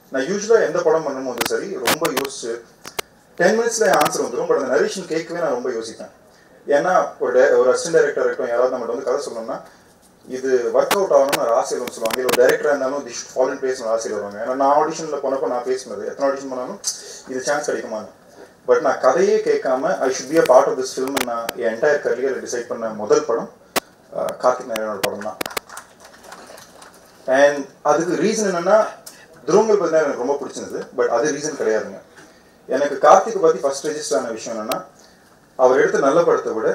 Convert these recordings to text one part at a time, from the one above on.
நான் யூஸ்வலாக எந்த படம் பண்ணும்போது சரி ரொம்ப யோசிச்சு டென் மினிட்ஸில் ஆன்சர் வந்துடும் பட் அந்த நரேஷன் கேட்கவே நான் ரொம்ப யோசிப்பேன் ஏன்னா ஒரு டே ஒரு அசிஸ்டன்ட் டைரக்டர் இருக்கட்டும் யாராவது நம்மகிட்ட வந்து கதை சொல்லணும்னா இது ஒர்க் அவுட் ஆகணும்னு ஒரு ஆசையில் வந்து சொல்லுவாங்க இல்லை ஒரு டேரக்டராக இருந்தாலும் தி ஷுட் ஃபாலோ பேசணும் ஆசையில் வருவாங்க ஏன்னா நான் ஆடிஷனில் போனப்போ நான் பேசினது எத்தனை ஆடிஷன் பண்ணாலும் இது சான்ஸ் கிடைக்குமான்னு பட் நான் கதையே கேட்காம I should be a part of this film நான் என் என்டையர் கரியர் டிசைட் பண்ண முதல் படம் அஹ், கார்த்திக் நாராயணோட படம் தான் அண்ட் அதுக்கு ரீசன் என்னன்னா துருவங்கள் பற்றி தான் எனக்கு ரொம்ப பிடிச்சிருந்தது பட் அது ரீசன் கிடையாதுங்க எனக்கு கார்த்திக் பற்றி ஃபர்ஸ்ட் ரெஜிஸ்டர் ஆன விஷயம் என்னன்னா அவர் எடுத்த நல்ல படத்தை விட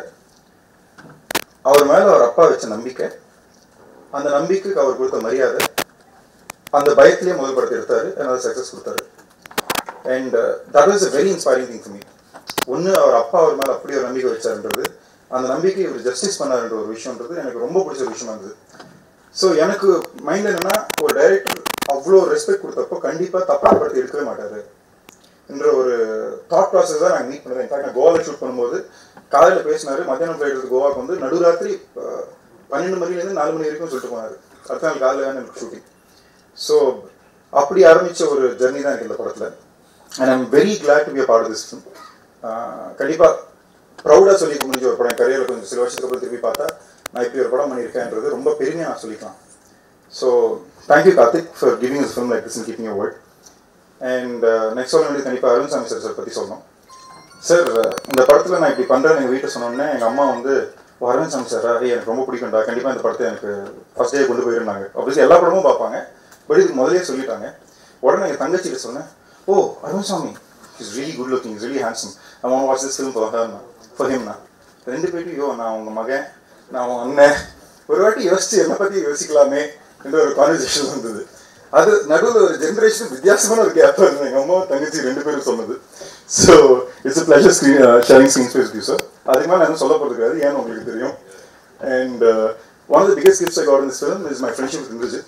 அவர் மேலே அவர் அப்பா வச்ச நம்பிக்கை அந்த நம்பிக்கைக்கு அவர் கொடுத்த மரியாதை அந்த பயத்திலேயே முதல் படத்தை எடுத்தாரு அதனால சக்ஸஸ் கொடுத்தாரு and that was a very inspiring thing for me ஒன்று அவர் அப்பா அவர் மேலே அப்படி ஒரு நம்பிக்கை வச்சாருன்றது அந்த நம்பிக்கை இவர் ஜஸ்டிஸ் பண்ணாருன்ற ஒரு விஷயம்ன்றது எனக்கு ரொம்ப பிடிச்ச ஒரு விஷயமா இருந்தது ஸோ எனக்கு மைண்ட் என்னன்னா ஒரு டைரக்டர் அவ்வளோ ரெஸ்பெக்ட் கொடுத்தப்போ கண்டிப்பாக தப்பான படத்தை எடுக்கவே மாட்டாரு என்ற ஒரு தாட் ப்ராசஸ் தான் நாங்கள் மீட் பண்ணது இன்ஃபேக்ட் நான் கோவாவில் ஷூட் பண்ணும்போது காலையில் பேசினாரு மத்தியானம் ஃப்ளைட் எடுத்து கோவாக்கு வந்து நடுராத்திரி அஹ், பன்னெண்டு மணிலேருந்து நாலு மணி வரைக்கும் சொல்லிட்டு போனார் அடுத்த நாள் காலையில் தான் எனக்கு ஷூட்டிங் ஸோ அப்படி ஆரம்பித்த ஒரு ஜெர்னி தான் எனக்கு இந்த படத்தில் and I'm very glad to be a part this film கண்டிப்பாக ப்ரௌடாக சொல்லிக்க முடிஞ்ச ஒரு படம் கரியரில் கொஞ்சம் சில வருஷத்துக்கு அப்புறம் திருப்பி பார்த்தா நான் இப்படி ஒரு படம் பண்ணியிருக்கேன்றது ரொம்ப பெருமையாக நான் சொல்லிக்கலாம் so thank you Karthik for giving is film like this in keeping word and next சொல்ல வேண்டியது கண்டிப்பாக அருண் சாமி சார் சார் பற்றி சொல்லணும் சார் இந்த படத்தில் நான் இப்படி பண்ணுறேன்னு எங்கள் வீட்டை சொன்னோன்னே எங்கள் அம்மா வந்து "ஓ, அரவிந்த் சாமி சார் அது எனக்கு ரொம்ப பிடிக்கும்டா கண்டிப்பாக இந்த படத்தை எனக்கு ஃபர்ஸ்ட் டே கொண்டு போயிருந்தாங்க அப்படி எல்லா படமும் பார்ப்பாங்க பட் இதுக்கு முதலே சொல்லிட்டாங்க உடனே எங்கள் தங்கச்சிட்ட சொன்னேன் oh Arvind Swamy is really good looking is really handsome I want watch this film for ஹர்னா ஃபார் ஹிம்னா ரெண்டு பேரும் யோ நான் உங்கள் மகன் நான் உன் அண்ணன் ஒரு வாட்டி யோசிச்சு என்னை பற்றி யோசிக்கலாமே என்ற ஒரு கான்வர்சேஷன் வந்தது அது நடுவில் ஒரு ஜென்ரேஷன் வித்தியாசமான ஒரு கேப் இருந்தது எங்கள் அம்மா தங்கச்சி ரெண்டு பேரும் சொன்னது so it's pleasure screen sharing screen space with sir அதுக்கு மேலே என்ன சொல்ல போகிறது கிடையாது ஏன்னு உங்களுக்கு தெரியும் and one of the biggest gifts I got in this film is my friendship with Indrajith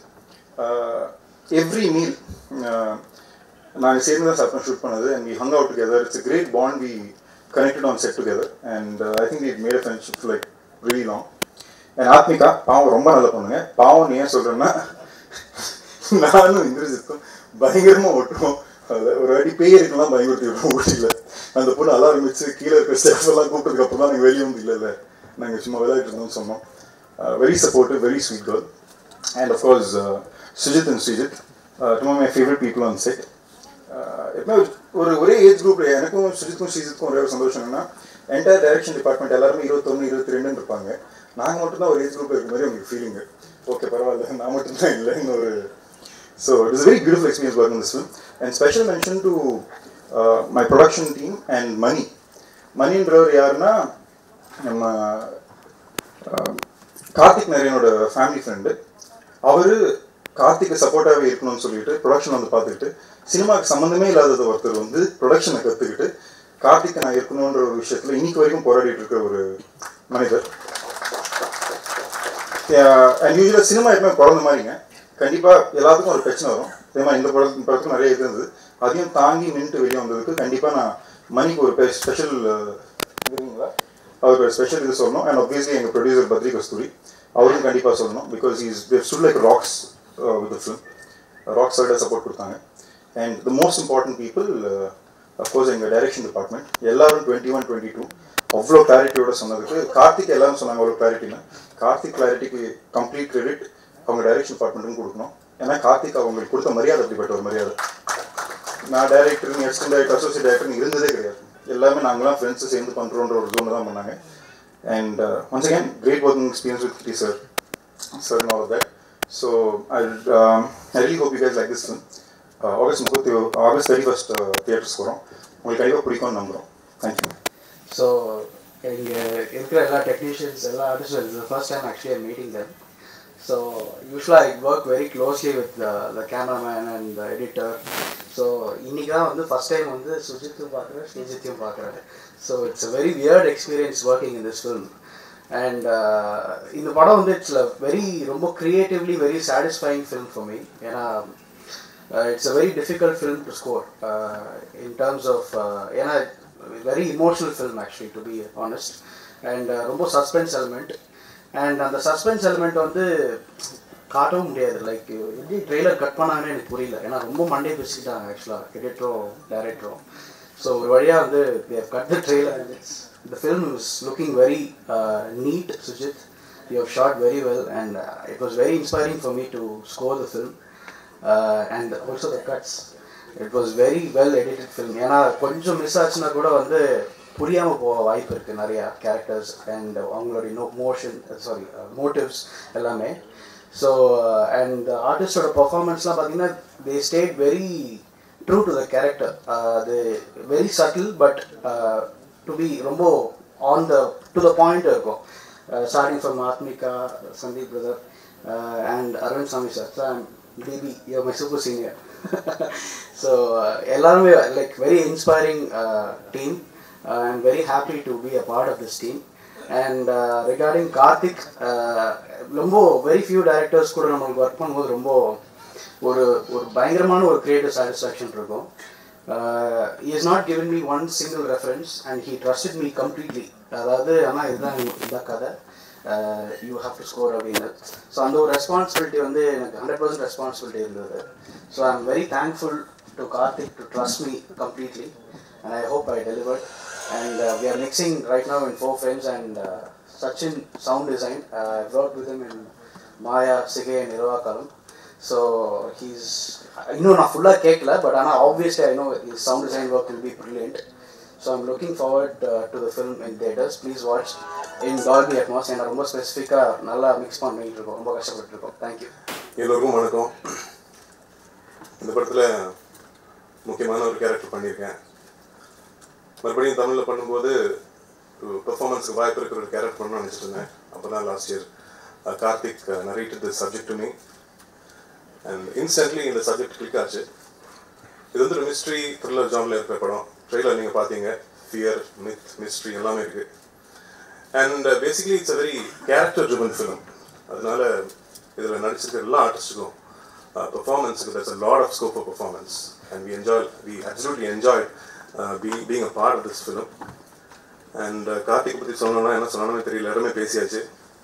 every meal நாங்கள் சேர்ந்து தான் சாப்பிட்டோம் ஷூட் பண்ணது and we hung out together it's great bond we connected on set together and I think we made a friendship like really long and Athmika பாவம் ரொம்ப நல்ல பொண்ணுங்க பாவம் ஏன் சொல்கிறேன்னா நானும் இந்திரஜித்தும் பயங்கரமா ஓட்டுவோம் அதில் ஒரு வாட்டி பேய் இருக்கலாம் பயங்கரத்தி ஊட்டியில் அந்த பொண்ணு அலாரம் வச்சு கீழே இருக்கிற ஸ்டெப்ஸ் எல்லாம் கூப்பிட்டதுக்கு அப்புறம் தான் நாங்கள் வெளியே வந்து இல்லை இல்லை நாங்கள் சும்மா விளையாட்டு இருந்தோம்னு சொன்னோம் very supportive very sweet girl and of course Sujith and Sreejith too my favourite people on set எப்பவுமே ஒரு- ஒரு ஒரே ஏஜ் குரூப்ல எனக்கும் சுஜித்துக்கும் ஸ்ரீஜித்துக்கும் ஒரே ஒரு சந்தோஷம் என்னன்னா என்டையர் டைரக்ஷன் டிபார்ட்மெண்ட் எல்லாருமே இருபத்தொன்று இருபத்தி ரெண்டுன்னு இருப்பாங்க நாங்கள் மட்டும்தான் ஒரு ஏஜ் குரூப்ல இருக்க மாதிரி உங்களுக்கு ஃபீலிங் ஓகே பரவாயில்ல நான் மட்டும்தான் இல்லைன்னு ஒரு so it is very beautiful experience work in this film and special mention to my production team and Mani மணின்றவர் யாருன்னா நம்ம அஹ், கார்த்திக் நரேனோட ஃபேமிலி ஃப்ரெண்டு அவர் கார்த்திக்கு சப்போர்ட்டாகவே இருக்கணும்னு சொல்லிட்டு ப்ரொடக்ஷன் வந்து பார்த்துக்கிட்டு சினிமாவுக்கு சம்மந்தமே இல்லாதது ஒருத்தர் வந்து ப்ரொடக்ஷனை கற்றுக்கிட்டு கார்த்திக் நான் இருக்கணுன்ற ஒரு விஷயத்தில் இன்னைக்கு வரைக்கும் போராடிட்டு இருக்கிற ஒரு மனிதர் அண்ட் யூஸ்வலாக சினிமா எப்பவுமே குழந்த மாதிரிங்க கண்டிப்பாக எல்லாத்துக்கும் ஒரு பிரச்சனை வரும் அதே மாதிரி இந்த படத்து இந்த படத்துக்கு நிறைய இது இருந்தது அதையும் தாங்கி நின்றுட்டு வெளியே வந்ததுக்கு கண்டிப்பாக நான் மணிக்கு ஒரு ஸ்பெஷல் இதுங்களா அவருக்கு ஒரு ஸ்பெஷல் இது சொல்லணும் அண்ட் obviously எங்கள் ப்ரொடியூசர் பத்ரி கஸ்தூரி அவரும் கண்டிப்பாக சொல்லணும் because is stood like rocks with film rock சைடாக சப்போர்ட் கொடுத்தாங்க and the most important people of course எங்கள் டைரக்ஷன் டிபார்ட்மெண்ட் எல்லாரும் டுவெண்ட்டி ஒன் டுவெண்ட்டி டூ அவ்வளோ கிளாரிட்டியோட சொன்னதுக்கு கார்த்திக் எல்லாரும் சொன்னாங்க அவ்வளோ கிளாரிட்டினா கார்த்திக் கிளாரிட்டிக்கு கம்ப்ளீட் கிரெடிட் அவங்க டைரக்ஷன் டிபார்ட்மெண்ட்டுக்கும் கொடுக்கணும் ஏன்னா கார்த்திக் அவங்களுக்கு கொடுத்த மரியாதை அப்படிப்பட்ட ஒரு மரியாதை நான் டைரக்டர் நீ அசிஸ்டன்ட் டைரக்டர் அசோசியேட் டைரக்டர் இருந்ததே கிடையாது எல்லாமே நாங்களாம் ஃப்ரெண்ட்ஸ் சேர்ந்து பண்ணுறோன்ற ஒரு ஜோன் தான் பண்ணாங்க and once again great working experience with Kitty sir sir and all that so I I really hope you guys like this film August முப்பத்தி ஆகஸ்ட் தேர்ட்டி ஃபஸ்ட் தியேட்டர்ஸ் வரும் உங்களுக்கு கண்டிப்பாக பிடிக்கும்னு நம்புகிறோம் தேங்க்யூ ஸோ இங்கே இருக்கிற எல்லா டெக்னீஷியன்ஸ் எல்லா ஆர்டிஸ்டும் இது first time actually meeting them so யூஸ்வலாக I work very closely with the cameraman and the editor so இன்னைக்கு தான் வந்து ஃபஸ்ட் டைம் வந்து சுஜித்தும் பார்க்குறேன் ஸ்ரீஜித்தையும் பார்க்குறேன் so it's a very weird experience working in this film and இந்த படம் வந்து இட்ஸ் வெரி ரொம்ப creatively very satisfying film for me ஏன்னா it's a very difficult film to score in terms of ஏன்னா very emotional film actually to be honest and ரொம்ப suspense element and அந்த suspense element வந்து காட்டவும் முடியாது like எப்படி trailer cut பண்ணாங்கன்னு எனக்கு புரியல ஏன்னா ரொம்ப மண்டே பேசிக்கிட்டாங்க ஆக்சுவலாக எடிட்டரும் டேரக்டரும் ஸோ ஒரு வழியாக வந்து cut the trailer the film is looking very uh, neat, Sujit. You have shot very well, and uh, it was very inspiring for me to score the film. Uh, and also the cuts. It was very well edited film. ஏன்னா கொஞ்சம் miss ஆச்சுன்னா கூட வந்து புரியாமல் போக வாய்ப்பு இருக்குது நிறையா கேரக்டர்ஸ் அண்ட் அவங்களுடைய நோ மோஷன் சாரி மோட்டிவ்ஸ் எல்லாமே ஸோ அண்ட் ஆர்டிஸ்டோட பர்ஃபார்மன்ஸ்லாம் பார்த்தீங்கன்னா they stayed very true to the character அது very subtle but to be ரொம்ப on the to the point இருக்கும் starting from Athmika Sandeep brother and Aravind Swamy sir sir DP you my super senior so எல்லாருமே like very inspiring team I am very happy to be a part of this team and regarding Karthik ரொம்ப very few directors கூட நம்மளுக்கு work பண்ணும்போது ரொம்ப ஒரு ஒரு பயங்கரமான ஒரு கிரியேட்டிவ் சாட்டிஸ்ஃபேக்ஷன் இருக்கும் he has not given me one single reference and he trusted me completely அதாவது ஆனால் இதுதான் இதான் கதை யூ ஹாவ் டு ஸ்கோர் அப்படின்னு ஸோ அந்த ஒரு ரெஸ்பான்சிபிலிட்டி வந்து எனக்கு ஹண்ட்ரட் பர்சன்ட் ரெஸ்பான்சிபிலிட்டி இருந்தது so I am very thankful to Karthik to trust me completely and I hope I delivered and we are mixing right now in four friends and Sachin sound design work with in Maya C நிர்வாகாலம் so he's இன்னும் நான் ஃபுல்லாக கேட்கல but ஆனால் obviously I know his sound design work will be brilliant so I'm looking forward to the film in theatres please watch in Dolby Atmos ஏன்னா ரொம்ப ஸ்பெசிஃபிக்காக நல்லா மிக்ஸ் பண்ணிட்டு இருக்கோம் ரொம்ப கஷ்டப்பட்டுருக்கோம் தேங்க்யூ எல்லோருக்கும் வணக்கம் இந்த படத்தில் முக்கியமான ஒரு கேரக்டர் பண்ணியிருக்கேன் மறுபடியும் தமிழில் பண்ணும்போது பெர்ஃபார்மன்ஸுக்கு வாய்ப்பு இருக்கிற ஒரு கேரக்டர் பண்ணணும்னு நினச்சிட்டு இருந்தேன் அப்போ தான் last year Karthik narrated the subject to me and instantly இந்த சப்ஜெக்ட் கிளிக் ஆச்சு இது வந்து ஒரு மிஸ்ட்ரி த்ரில்லர் ஜானில் இருக்கிற படம் ட்ரெயிலர் நீங்கள் பார்த்தீங்க ஃபியர் மித் மிஸ்ட்ரி எல்லாமே இருக்குது and basically it's a very character driven film அதனால இதில் நடிச்சிருக்கிற எல்லா ஆர்டிஸ்ட்டுக்கும் பெர்ஃபார்மன்ஸுக்கு that's a lot of scope of performance and we enjoy we absolutely enjoy be being a part of this film and Karthik பற்றி சொல்லணும்னா என்ன சொல்லணும்னு தெரியல இடமே பேசியாச்சு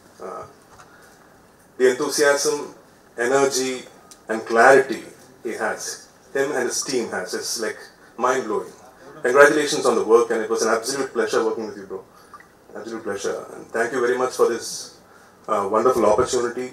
the enthusiasm energy and clarity he has him and his team has is like mind blowing congratulations on the work and it was an absolute pleasure working with you bro absolute pleasure and thank you very much for this uh, wonderful opportunity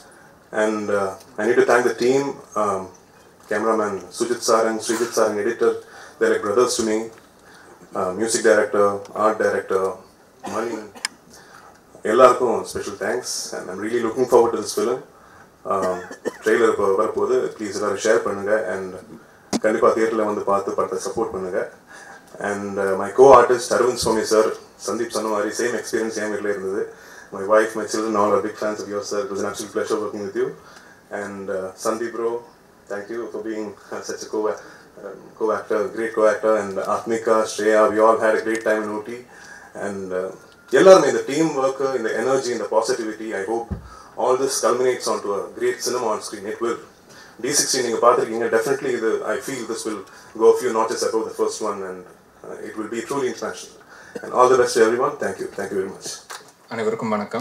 and uh, i need to thank the team um, cameraman sujit sir and srijit sir and editor they're like brothers to me uh, music director art director money எல்லாருக்கும் special thanks and I'm really looking forward to this film trailer இப்போ வரப்போகுது please எல்லாரும் share பண்ணுங்கள் and கண்டிப்பாக தியேட்டரில் வந்து பார்த்து படத்தை சப்போர்ட் பண்ணுங்கள் and my co artist Arvind Swamy sir Sandeep சொன்ன மாதிரி சேம் எக்ஸ்பீரியன்ஸ் என் வீட்டில் இருந்தது my wife my children all are big fans of your sir it was an absolute pleasure working with you and Sandeep bro thank you for being such co co actor great co actor and Athmika Shreya we all had a great time in Ooty and எல்லாருமே இந்த team work இந்த energy இந்த positivity I hope all this culminates on to a great cinema on screen it will டி sixty நீங்கள் பார்த்துருக்கீங்க definitely இது I feel this will go few notches above the first one and it will be truly international and all the best everyone thank you thank you very much அனைவருக்கும் வணக்கம்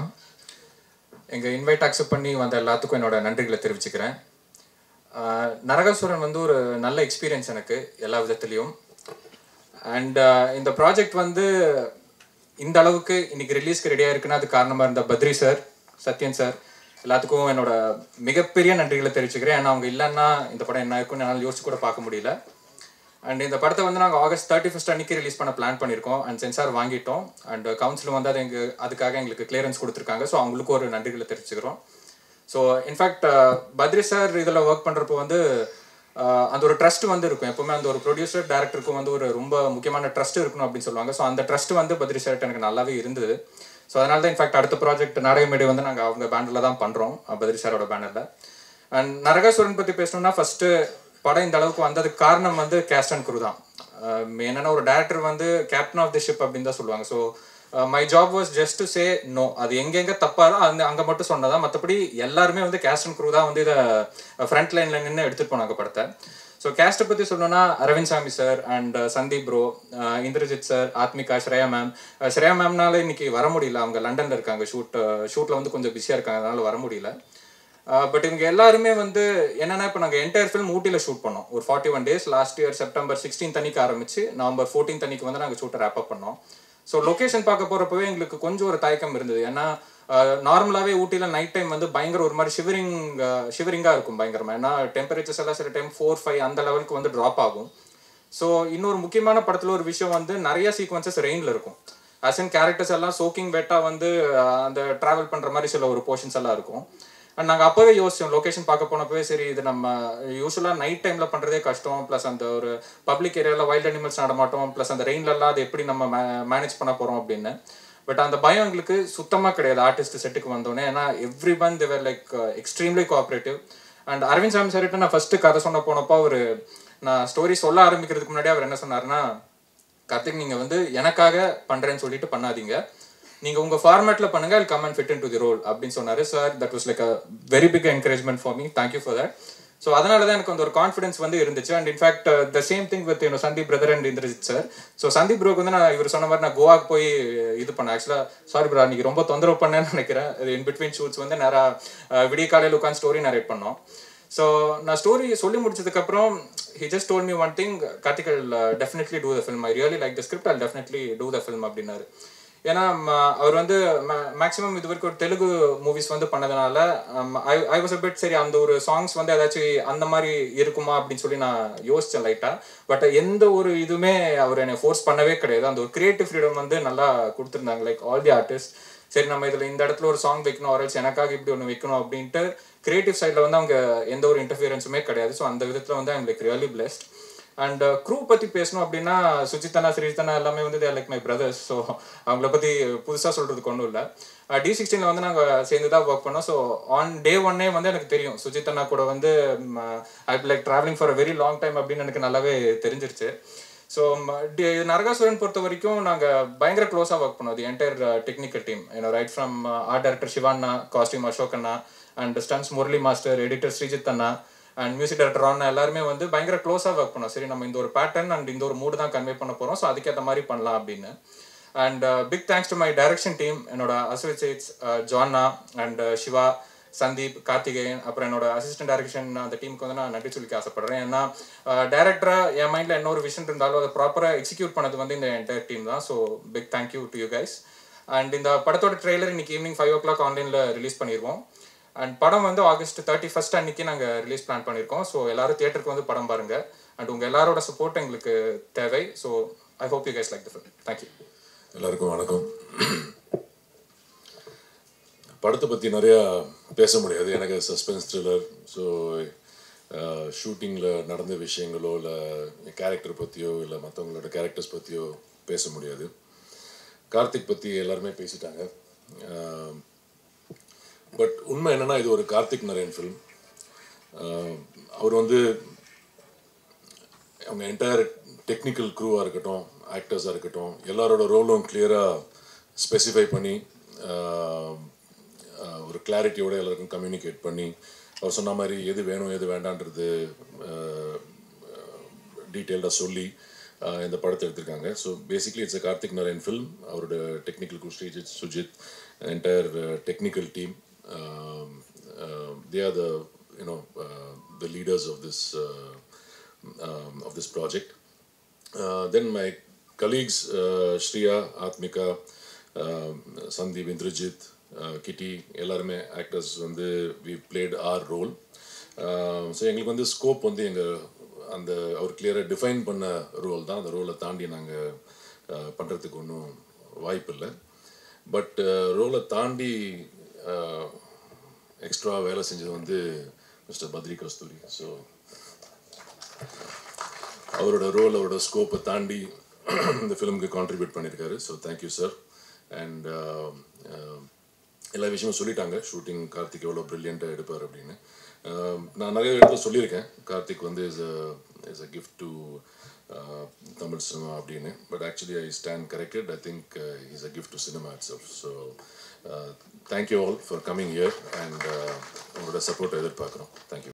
எங்கள் invite accept பண்ணி வந்த எல்லாத்துக்கும் என்னோட நன்றிகளை தெரிவிச்சுக்கிறேன் ஆஹ் நரகாசுரன் வந்து ஒரு நல்ல எக்ஸ்பீரியன்ஸ் எனக்கு எல்லா விதத்துலேயும் அண்ட் இந்த ப்ராஜெக்ட் வந்து இந்த அளவுக்கு இன்னைக்கு ரிலீஸ்க்கு ரெடியாக இருக்குன்னா அது காரணமாக இருந்த பத்ரி சார் சத்யன் சார் எல்லாத்துக்கும் என்னோட மிகப்பெரிய நன்றிகளை தெரிவிச்சுக்கிறேன் ஏன்னா அவங்க இல்லைன்னா இந்த படம் என்ன இருக்கும்னு என்னால் யோசிச்சு கூட பார்க்க முடியல அண்ட் இந்த படத்தை வந்து நாங்கள் ஆகஸ்ட் தேர்ட்டி ஃபஸ்ட் அன்னைக்கு ரிலீஸ் பண்ண பிளான் பண்ணியிருக்கோம் அண்ட் சென்சார் வாங்கிட்டோம் அண்ட் கவுன்சில் வந்து அது எங்கள் அதுக்காக எங்களுக்கு கிளியரன்ஸ் கொடுத்துருக்காங்க ஸோ அவங்களுக்கு ஒரு நன்றிகளை தெரிவிச்சுக்கிறோம் ஸோ இன்ஃபேக்ட் பத்ரி சார் இதில் ஒர்க் பண்ணுறப்போ வந்து ஆஹ் அந்த ஒரு ட்ரஸ்ட் வந்து இருக்கும் எப்பவுமே அந்த ஒரு ப்ரொடியூசர் டேரக்டருக்கும் வந்து ஒரு ரொம்ப முக்கியமான ட்ரஸ்ட் இருக்கணும் அப்படின்னு சொல்லுவாங்க ஸோ அந்த ட்ரஸ்ட் வந்து பத்ரி சார் எனக்கு நல்லாவே இருந்தது ஸோ அதனால தான் இன்ஃபேக்ட் அடுத்த ப்ராஜெக்ட் நாடகமேடை வந்து நாங்கள் அவங்க பேனரில் தான் பண்ணுறோம் பத்ரி சாரோட பேனரில் அண்ட் நரகாசுரன் பற்றி பேசணும்னா ஃபஸ்ட்டு படம் இந்த அளவுக்கு வந்ததுக்கு காரணம் வந்து கேஸ்ட் அண்ட் குரு தான் என்னன்னா ஒரு டேரக்டர் வந்து கேப்டன் ஆஃப் தி ஷிப் அப்படின்னு தான் சொல்லுவாங்க so my job was just to say no அது எங்கெங்க தப்பாரோ அந்த அங்கே மட்டும் சொன்னதா மற்றபடி எல்லாருமே வந்து கேஸ்ட் அண்ட் குரூ தான் வந்து இதை ஃப்ரண்ட் லைனில் நின்று எடுத்துகிட்டு போனாங்க படத்தை ஸோ கேஸ்ட்டை பற்றி சொல்லணும்னா Arvind Swamy sir and Sandeep bro Indrajith sir Athmika Shreya ma'am Shreya மேம்னால இன்னைக்கு வர முடியல அவங்க லண்டனில் இருக்காங்க ஷூட் ஷூட்டில் வந்து கொஞ்சம் பிஸியாக இருக்காங்க அதனால வர முடியல பட் இவங்க எல்லாருமே வந்து என்னன்னா இப்போ நாங்கள் என்டையர் ஃபிலிம் ஊட்டியில் ஷூட் பண்ணோம் ஒரு forty one days last year September sixteen அன்னைக்கு ஆரம்பிச்சு நவம்பர் ஃபோர்டீன் அன்னைக்கு வந்து நாங்கள் ஷூட்டை ரேப் அப் பண்ணோம் ஸோ லொக்கேஷன் பார்க்க போகிறப்பவே எங்களுக்கு கொஞ்சம் ஒரு தயக்கம் இருந்தது ஏன்னா நார்மலாகவே ஊட்டியில் நைட் டைம் வந்து பயங்கர ஒரு மாதிரி ஷிவரிங் ஷிவரிங்காக இருக்கும் பயங்கரமாக ஏன்னா டெம்பரேச்சர்ஸ் எல்லாம் சில டைம் ஃபோர் ஃபைவ் அந்த லெவலுக்கு வந்து ட்ராப் ஆகும் ஸோ இன்னொரு முக்கியமான படத்தில் ஒரு விஷயம் வந்து நிறைய சீக்வன்சஸ் ரெயினில் இருக்கும் அஸ் இன் கேரக்டர்ஸ் எல்லாம் சோக்கிங் வெட்டாக வந்து அஹ், அந்த ட்ராவல் பண்ணுற மாதிரி சில ஒரு போர்ஷன்ஸ் எல்லாம் இருக்கும் அண்ட் நாங்கள் அப்போவே யோசிச்சோம் லொக்கேஷன் பார்க்க போனப்பவே சரி இது நம்ம யூஸ்வலாக நைட் டைமில் பண்ணுறதே கஷ்டம் ப்ளஸ் அந்த ஒரு பப்ளிக் ஏரியாவில் வைல்ட் அனிமல்ஸ் நடமாட்டோம் ப்ளஸ் அந்த ரெயின்லலாம் அது எப்படி நம்ம மேனேஜ் பண்ண போகிறோம் அப்படின்னு பட் அந்த பயம் எங்களுக்கு சுத்தமாக கிடையாது ஆர்டிஸ்ட் செட்டுக்கு வந்தோடனே ஏன்னா every one they were like extremely cooperative and Aravind Swamy சார்கிட்ட நான் ஃபர்ஸ்ட் கதை சொன்ன போனப்போ அவர் நான் ஸ்டோரி சொல்ல ஆரம்பிக்கிறதுக்கு முன்னாடி அவர் என்ன சொன்னாருன்னா கார்த்திக் நீங்கள் வந்து எனக்காக பண்ணுறேன்னு சொல்லிட்டு பண்ணாதீங்க நீங்கள் உங்கள் ஃபார்மேட்டில் பண்ணுங்க I come and fit into the role அப்படின்னு சொன்னார் sir that was like a very big encouragement for me thank you for that so அதனால தான் எனக்கு அந்த ஒரு கான்ஃபிடன்ஸ் வந்து இருந்துச்சு and in fact the same thing with you know Sandeep brother and Indrajit sir so Sandeep ப்ரோக்கு வந்து நான் இவர் சொன்ன மாதிரி நான் கோவாக்கு போய் இது பண்ணேன் ஆக்சுவலாக சாரி ப்ரோ அன்றைக்கி ரொம்ப தொந்தரவு பண்ணேன்னு நினைக்கிறேன் இன் பிட்வீன் ஷூட்ஸ் வந்து நேராக விடிய காலையில் உட்காந்து ஸ்டோரி நரேட் பண்ணோம் ஸோ நான் ஸ்டோரி சொல்லி முடிச்சதுக்கப்புறம் he just told me one thing Karthik I'll definitely do the film I really like the script I definitely do the film அப்படின்னாரு ஏன்னா ம, அவர் வந்து மேக்ஸிமம் இது வரைக்கும் ஒரு தெலுங்கு மூவிஸ் வந்து பண்ணதுனால ஐ ஐ வாஸ் பிட் சரி அந்த ஒரு சாங்ஸ் வந்து ஏதாச்சும் அந்த மாதிரி இருக்குமா அப்படின்னு சொல்லி நான் யோசிச்சேன் லைட்டாக பட் எந்த ஒரு இதுவுமே அவர் என்னை ஃபோர்ஸ் பண்ணவே கிடையாது அந்த ஒரு கிரியேட்டிவ் ஃப்ரீடம் வந்து நல்லா கொடுத்துருந்தாங்க லைக் ஆல் தி ஆர்டிஸ்ட் சரி நம்ம இதில் இந்த இடத்துல ஒரு சாங் வைக்கணும் ஆரல்ஸ் எனக்காக இப்படி ஒன்று வைக்கணும் அப்படின்ட்டு கிரியேட்டிவ் சைடில் வந்து அவங்க எந்த ஒரு இன்டர்ஃபியரன்ஸுமே கிடையாது ஸோ அந்த விதத்தில் வந்து I'm like really blessed and crew பற்றி பேசணும் அப்படின்னா சுஜித்தனா ஸ்ரீஜித்தனா எல்லாமே வந்து they're like my brothers so அவங்கள பற்றி புதுசாக சொல்கிறதுக்கு ஒன்றும் இல்லை டி சிக்ஸ்டீனில் வந்து நாங்கள் சேர்ந்து தான் ஒர்க் பண்ணோம் ஸோ ஆன் டே ஒன்னே வந்து எனக்கு தெரியும் சுஜித்தனா கூட வந்து I like travelling for a very long time அப்படின்னு எனக்கு நல்லாவே தெரிஞ்சிருச்சு ஸோ நரகாசுரன் பொறுத்த வரைக்கும் நாங்கள் பயங்கர க்ளோஸாக ஒர்க் பண்ணோம் தி என்டையர் டெக்னிக்கல் டீம் ஏன்னா ரைட் ஃப்ரம் ஆர்ட் டைரக்டர் சிவாண்ணா காஸ்டியூம் அசோக் அண்ணா and stunts Murali master editor Sreejith அண்ணா அண்ட் மியூசிக் டைரக்டர் அண்ணா எல்லாருமே வந்து பயங்கர க்ளோஸாக ஒர்க் பண்ணோம் சரி நம்ம இந்த ஒரு பேட்டர்ன் அண்ட் இந்த ஒரு மூடு தான் கன்வே பண்ண போகிறோம் ஸோ அதுக்கேற்ற மாதிரி பண்ணலாம் அப்படின்னு and big thanks to my direction team என்னோட அசோசியேட்ஸ் ஜான்னா அண்ட் சிவா சந்தீப் கார்த்திகேயன் அப்புறம் என்னோட அசிஸ்டன்ட் டைரக்ஷன் அந்த டீமுக்கு வந்து நான் நன்றி சொல்லிக்க ஆசைப்படுறேன் ஏன்னா டேரக்டராக என் மைண்டில் என்ன ஒரு விஷன் இருந்தாலும் அதை ப்ராப்பராக எக்ஸிக்யூட் பண்ணது வந்து இந்த என்டையர் டீம் தான் so big thank you to you guys and இந்த படத்தோட ட்ரெய்லர் இன்னைக்கு ஈவினிங் ஃபைவ் ஓ கிளாக் ஆன்லைனில் ரிலீஸ் பண்ணிடுவோம் அண்ட் படம் வந்து ஆகஸ்ட் தேர்ட்டி ஃபர்ஸ்ட் அன்னைக்கு நாங்கள் ரிலீஸ் பிளான் பண்ணியிருக்கோம் ஸோ எல்லாரும் தியேட்டருக்கு வந்து படம் பாருங்க அண்ட் உங்கள் எல்லாரோட சப்போர்ட் எங்களுக்கு தேவை so I hope you guys like the film thank you எல்லாருக்கும் வணக்கம் படத்தை பற்றி நிறையா பேச முடியாது எனக்கு சஸ்பென்ஸ் த்ரில்லர் ஸோ ஷூட்டிங்கில் நடந்த விஷயங்களோ இல்லை கேரக்டர் பற்றியோ இல்லை மற்றவங்களோட கேரக்டர்ஸ் பற்றியோ பேச முடியாது கார்த்திக் பற்றி எல்லாருமே பேசிட்டாங்க பட் உண்மை என்னன்னா இது ஒரு கார்த்திக் நரேன் ஃபிலிம் அவர் வந்து அவங்க என்டையர் டெக்னிக்கல் க்ரூவாக இருக்கட்டும் ஆக்டர்ஸாக இருக்கட்டும் எல்லாரோட ரோலும் கிளியராக ஸ்பெசிஃபை பண்ணி ஆஹ், ஆஹ், ஒரு கிளாரிட்டியோட எல்லாருக்கும் கம்யூனிகேட் பண்ணி அவர் சொன்ன மாதிரி எது வேணும் எது வேண்டான்றது டீட்டெயில்டாக சொல்லி ஆஹ், இந்த படத்தை எடுத்திருக்காங்க so basically it's a Karthik Naren film அவரோட technical crew Sreejith Sujith entire technical team they are the you know the leaders of this um, of this project. Uh, then my colleagues, uh, Shriya, Atmika, um, Sandeep, Indrajit, uh, Kitty, எல்லாருமே actors வந்து we played our role so எங்களுக்கு வந்து scope வந்து எங்கள் அந்த அவர் கிளியராக define பண்ண role தான் அந்த ரோலை தாண்டி நாங்கள் பண்ணுறதுக்கு ஒன்றும் வாய்ப்பு இல்லை பட் ரோலை தாண்டி எக்ஸ்ட்ரா வேலை செஞ்சது வந்து மிஸ்டர் பத்ரி கஸ்தூரி ஸோ அவரோட ரோல் அவரோட ஸ்கோப்பை தாண்டி இந்த ஃபிலிமுக்கு கான்ட்ரிபியூட் பண்ணியிருக்காரு ஸோ தேங்க்யூ சார் அண்ட் எல்லா விஷயமும் சொல்லிட்டாங்க ஷூட்டிங் கார்த்திக் எவ்வளோ ப்ரில்லியண்ட்டாக எடுப்பார் அப்படின்னு Um, நான் நிறைய இடத்துல சொல்லியிருக்கேன் கார்த்திக் வந்து is a is a gift to Tamil cinema அப்படின்னு but actually I stand corrected I think is a gift to cinema itself so thank you all for coming here and உங்களோட சப்போர்ட்டை எதிர்பார்க்குறோம் தேங்க்யூ